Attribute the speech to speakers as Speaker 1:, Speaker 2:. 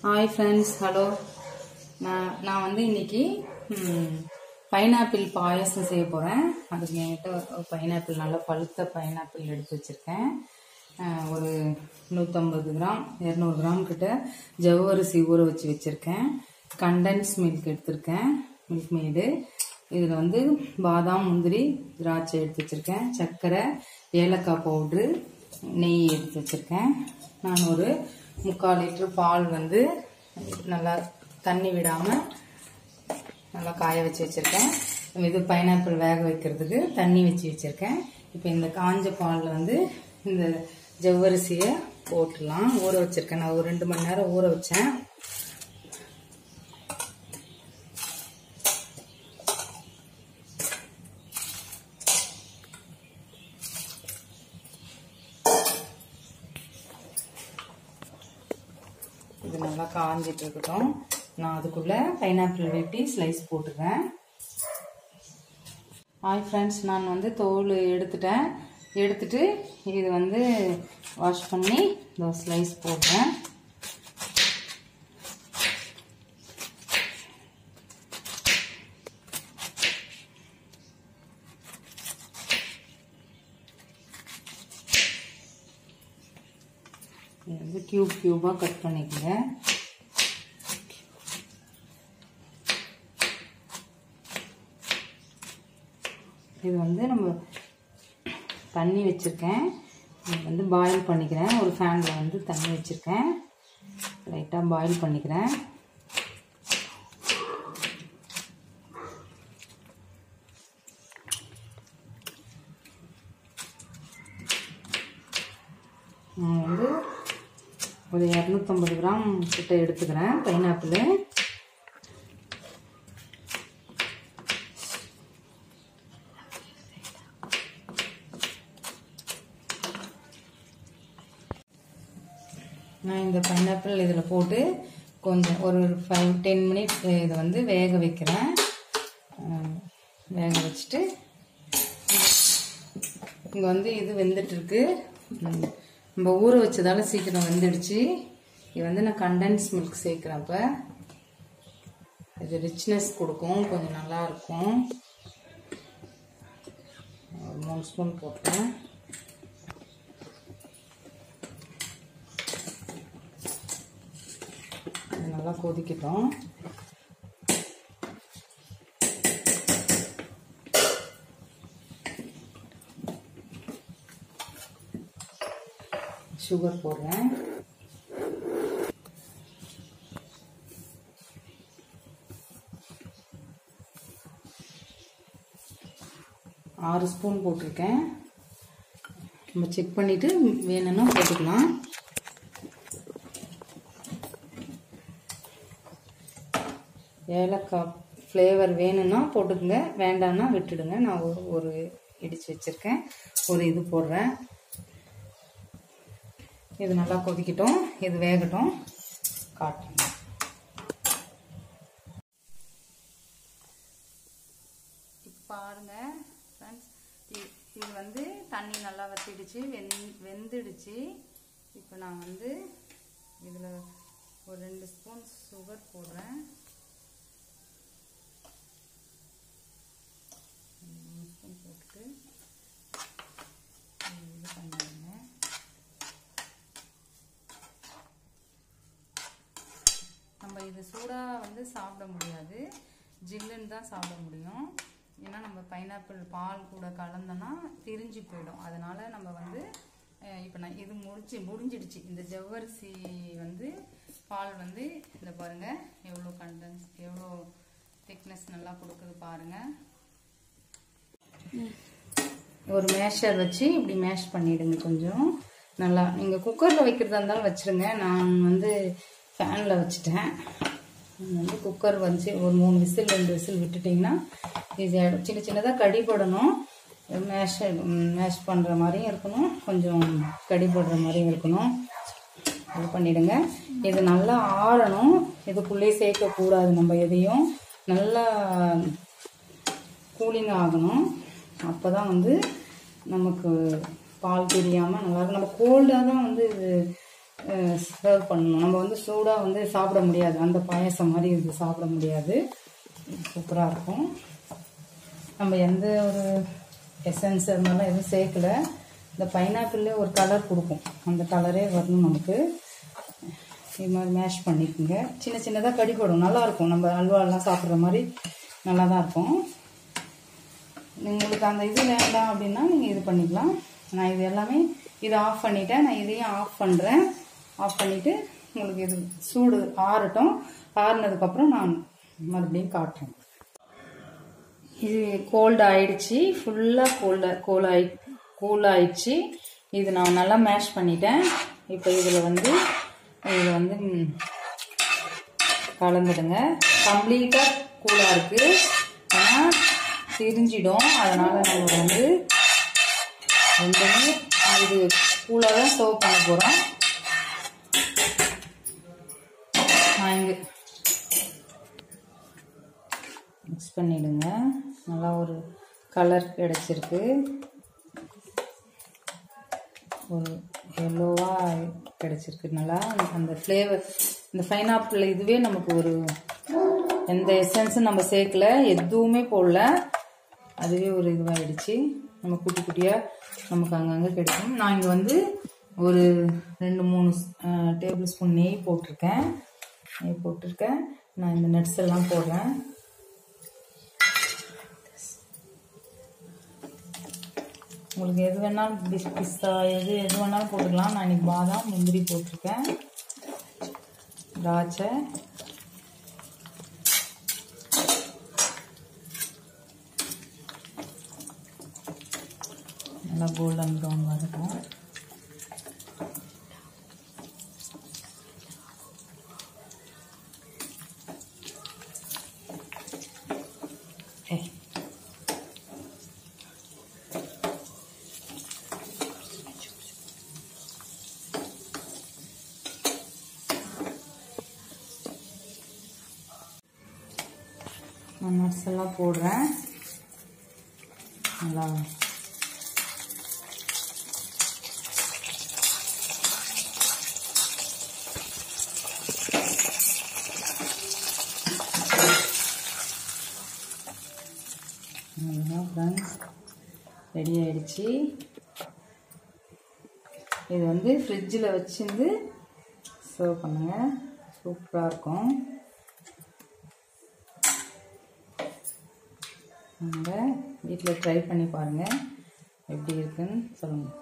Speaker 1: hi friends hello நான் நான் வந்து இன்னைக்கு பைனாப்பிள் பாயசம் செய்ய போகிறேன் அதுக்கு என்கிட்ட ஒரு பைனாப்பிள் நல்லா பழுத்த பைனாப்பிள் எடுத்து வச்சுருக்கேன் ஒரு நூற்றம்பது கிராம் இரநூறு கிராம் கிட்ட ஜவ்வரிசி ஊற வச்சு வச்சுருக்கேன் கண்டென்ஸ் மில்க் எடுத்திருக்கேன் மில்க் மேடு இதில் வந்து பாதாம் முந்திரி திராட்சை எடுத்து வச்சுருக்கேன் சர்க்கரை ஏலக்காய் பவுட்ரு நெய் எடுத்து வச்சுருக்கேன் நான் ஒரு முக்கால் லிட்டர் பால் வந்து நல்லா தண்ணி விடாமல் நல்லா காய வச்சு வச்சுருக்கேன் இது பைனாப்பிள் வேக வைக்கிறதுக்கு தண்ணி வச்சு வச்சுருக்கேன் இப்போ இந்த காஞ்ச பாலில் வந்து இந்த ஜவ்வரிசியை போட்டுடலாம் ஊற வச்சுருக்கேன் நான் ஒரு ரெண்டு மணி நேரம் ஊற வச்சேன் இது நல்லா காஞ்சிட்டு இருக்கட்டும் நான் அதுக்குள்ள பைனாப்பிள் வெட்டி ஸ்லைஸ் போட்டுக்கிறேன் ஹாய் ஃப்ரெண்ட்ஸ் நான் வந்து தோல் எடுத்துட்டேன் எடுத்துட்டு இது வந்து வாஷ் பண்ணி இந்த ஸ்லைஸ் போடுறேன் இது வந்து கியூப் கியூபாக கட் பண்ணிக்கங்க இது வந்து நம்ம தண்ணி வச்சுருக்கேன் இது வந்து பாயில் பண்ணிக்கிறேன் ஒரு ஃபேனில் வந்து தண்ணி வச்சுருக்கேன் லைட்டாக பாயில் பண்ணிக்கிறேன் நான் வந்து ஒரு இரநூத்தம்பது கிராம் கிட்ட எடுத்துக்கிறேன் பைனாப்பிள் நான் இந்த பைனாப்பிள் இதில் போட்டு கொஞ்சம் ஒரு ஃபைவ் டென் மினிட்ஸ் இதை வந்து வேக வைக்கிறேன் வேக வச்சுட்டு இங்கே வந்து இது வெந்துட்டு இருக்கு நம்ம ஊற வச்சதால சீக்கிரம் வெந்துடுச்சு இது வந்து நான் கண்டென்ஸ் மில்க் சேர்க்குறேன் இப்போ இது ரிச்னஸ் கொடுக்கும் கொஞ்சம் நல்லா இருக்கும் ஒரு மூணு ஸ்பூன் போட்டேன் இது நல்லா கொதிக்கட்டும் சுகர் போடுறேன் ஆறு ஸ்பூன் போட்டிருக்கேன் நம்ம செக் பண்ணிவிட்டு வேணும்னா போட்டுக்கலாம் ஏலக்காய் ஃப்ளேவர் வேணும்னா போட்டுக்கோங்க வேண்டாம்னா விட்டுடுங்க நான் ஒரு ஒரு இடித்து வச்சுருக்கேன் ஒரு இது போடுறேன் இது நல்லா கொதிக்கட்டும் இது வேகட்டும் காட்டுறேன் இப்போ பாருங்க ஃப்ரெண்ட்ஸ் இது வந்து தண்ணி நல்லா வத்திடுச்சு வெந் வெந்துடுச்சு இப்போ நான் வந்து இதில் ஒரு ரெண்டு ஸ்பூன் சுகர் போடுறேன் மூணு ஸ்பூன் போட்டுட்டு இது பண்ணிடுங்க நம்ம இது சூடாக வந்து சாப்பிட முடியாது ஜில்லுன்னு தான் சாப்பிட முடியும் ஏன்னா நம்ம பைனாப்பிள் பால் கூட கலந்தோன்னா திரிஞ்சு போயிடும் அதனால நம்ம வந்து இப்போ நான் இது முடிச்சு முடிஞ்சிடுச்சு இந்த ஜவ்வரிசி வந்து பால் வந்து இந்த பாருங்க எவ்வளோ கண்டன்ஸ் எவ்வளோ திக்னஸ் நல்லா கொடுக்குது பாருங்க ஒரு மேஷர் வச்சு இப்படி மேஷ் பண்ணிடுங்க கொஞ்சம் நல்லா நீங்கள் குக்கரில் வைக்கிறதா இருந்தாலும் வச்சுருங்க நான் வந்து ஃபேனில் வச்சுட்டேன் வந்து குக்கர் வச்சு ஒரு மூணு விசில் ரெண்டு விசில் விட்டுட்டிங்கன்னா ஈஸியாகிடும் சின்ன சின்னதாக கடிப்படணும் மேஷ் மேஷ் பண்ணுற மாதிரியும் இருக்கணும் கொஞ்சம் கடிப்படுற மாதிரியும் இருக்கணும் இது பண்ணிவிடுங்க இது நல்லா ஆறணும் இதுக்குள்ளேயே சேர்க்கக்கூடாது நம்ம எதையும் நல்லா கூலிங் ஆகணும் அப்போ தான் வந்து நமக்கு பால் தெரியாமல் நல்லா நம்ம கோல்டாக தான் வந்து இது சர்வ் பண்ணணும் நம்ம வந்து சூடாக வந்து சாப்பிட முடியாது அந்த பாயசம் மாதிரி இது சாப்பிட முடியாது சூப்பராக இருக்கும் நம்ம எந்த ஒரு எசன்ஸ் அது மாதிரிலாம் எதுவும் சேர்க்கல இந்த பைனாப்பிள்லே ஒரு கலர் கொடுக்கும் அந்த கலரே வரணும் நமக்கு இது மாதிரி மேஷ் பண்ணிக்கோங்க சின்ன சின்னதாக கடிப்படும் நல்லாயிருக்கும் நம்ம அல்வாலாம் சாப்பிட்ற மாதிரி நல்லா தான் இருக்கும் உங்களுக்கு அந்த இது வேண்டாம் அப்படின்னா நீங்கள் இது பண்ணிக்கலாம் நான் இது எல்லாமே இதை ஆஃப் பண்ணிட்டேன் நான் இதையும் ஆஃப் பண்ணுறேன் ஆஃப் பண்ணிவிட்டு உங்களுக்கு இது சூடு ஆறட்டும் ஆறுனதுக்கப்புறம் நான் மறுபடியும் காட்டுறேன் இது கோல்டு ஆயிடுச்சு ஃபுல்லாக கோல்டு கோல் ஆயி கூல் ஆயிடுச்சு இது நான் நல்லா மேஷ் பண்ணிட்டேன் இப்போ இதில் வந்து இதில் வந்து ம், கலந்துடுங்க கம்ப்ளீட்டாக கூலாக இருக்குது ஆனால் திரிஞ்சிடும் அதனால் நம்ம வந்து ரெண்டுமே இது கூலாக தான் சர்வ் பண்ண போகிறோம் நான் இங்கே மிக்ஸ் பண்ணிடுங்க நல்லா ஒரு கலர் கிடைச்சிருக்கு ஒரு எல்லோவாக கிடைச்சிருக்கு நல்லா அந்த ஃப்ளேவர் இந்த பைனாப்பிள் இதுவே நமக்கு ஒரு எந்த எசன்ஸும் நம்ம சேர்க்கல எதுவுமே போடல அதுவே ஒரு இதுவாகிடுச்சு நம்ம குட்டி குட்டியாக நமக்கு அங்கங்கே கிடைக்கும் நான் இங்கே வந்து ஒரு ரெண்டு மூணு டேபிள் ஸ்பூன் நெய் போட்டிருக்கேன் நெய் போட்டிருக்கேன் நான் இந்த நட்ஸ் எல்லாம் போடுறேன் உங்களுக்கு எது வேணாலும் பிஸ் பிஸ்தா எது எது வேணாலும் போட்டுக்கலாம் நான் இன்னைக்கு பாதாம் முந்திரி போட்டிருக்கேன் திராட்சை நல்லா கோல்டன் ப்ரௌன் வரட்டும் ஏய் நான் நட்ஸ் எல்லாம் போடுறேன் நல்லா ஃப்ரெண்ட்ஸ் ரெடி ஆயிடுச்சு இது வந்து ஃப்ரிட்ஜில் வச்சிருந்து சர்வ் பண்ணுங்கள் சூப்பராக இருக்கும் நீங்கள் வீட்டில் ட்ரை பண்ணி பாருங்கள் எப்படி இருக்குன்னு சொல்லுங்கள்